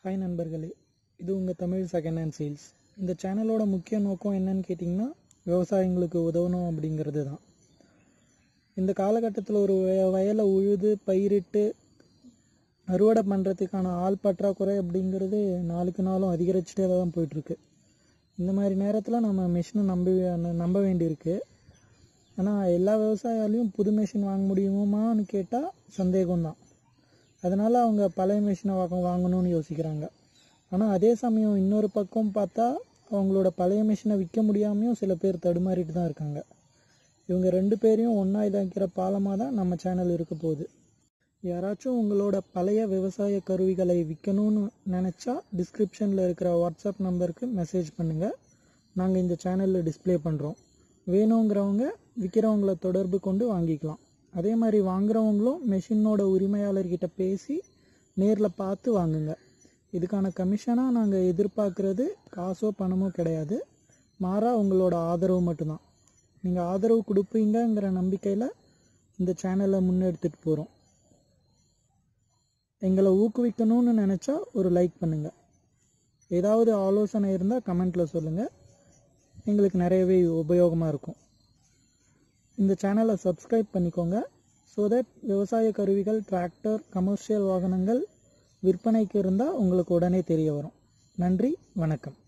hi நண்பர்களே இது உங்கள் தமிழ் செகண்ட் ஹேண்ட் சேல்ஸ் இந்த சேனலோட முக்கிய நோக்கம் என்னன்னு கேட்டிங்கன்னா விவசாயிங்களுக்கு உதவணும் அப்படிங்கிறது தான் இந்த காலகட்டத்தில் ஒரு வய- வயலை உழுது பயிரிட்டு அறுவடை பண்ணுறதுக்கான ஆள் பற்றாக்குறை அப்படிங்கிறது நாளுக்கு நாளும் அதிகரிச்சுட்டே தான் போயிட்டுருக்கு இந்த மாதிரி நேரத்தில் நம்ம மிஷினை நம்பி நம்ப வேண்டியிருக்கு ஆனால் எல்லா விவசாயியாலையும் புது மிஷின் வாங்க முடியுமான்னு கேட்டால் சந்தேகம்தான் அதனால் அவங்க பழைய மிஷினை வாங்க வாங்கணும்னு யோசிக்கிறாங்க ஆனால் அதே சமயம் இன்னொரு பக்கம் பார்த்தா அவங்களோட பழைய மிஷினை விற்க முடியாமையும் சில பேர் தடுமாறிட்டு தான் இருக்காங்க இவங்க ரெண்டு பேரையும் ஒன்றா இதாக்கிற பாலமாக தான் நம்ம சேனல் இருக்க போகுது யாராச்சும் உங்களோட பழைய விவசாய கருவிகளை விற்கணும்னு நினச்சா டிஸ்கிரிப்ஷனில் இருக்கிற வாட்ஸ்அப் நம்பருக்கு மெசேஜ் பண்ணுங்கள் நாங்கள் இந்த சேனலில் டிஸ்ப்ளே பண்ணுறோம் வேணுங்கிறவங்க விற்கிறவங்கள தொடர்பு கொண்டு வாங்கிக்கலாம் அதே மாதிரி வாங்குறவங்களும் மெஷினோட உரிமையாளர்கிட்ட பேசி நேரில் பார்த்து வாங்குங்க இதுக்கான கமிஷனாக நாங்கள் எதிர்பார்க்குறது காசோ பணமோ கிடையாது மாறா உங்களோட ஆதரவு மட்டும்தான் நீங்கள் ஆதரவு கொடுப்பீங்கங்கிற நம்பிக்கையில் இந்த சேனலை முன்னெடுத்துட்டு போகிறோம் எங்களை ஊக்குவிக்கணும்னு நினச்சா ஒரு லைக் பண்ணுங்கள் ஏதாவது ஆலோசனை இருந்தால் கமெண்ட்டில் சொல்லுங்கள் எங்களுக்கு நிறையவே உபயோகமாக இருக்கும் இந்த சேனலை சப்ஸ்கிரைப் பண்ணிக்கோங்க ஸோ தட் விவசாய கருவிகள் டிராக்டர் கமர்ஷியல் வாகனங்கள் விற்பனைக்கு இருந்தால் உங்களுக்கு உடனே தெரிய வரும் நன்றி வணக்கம்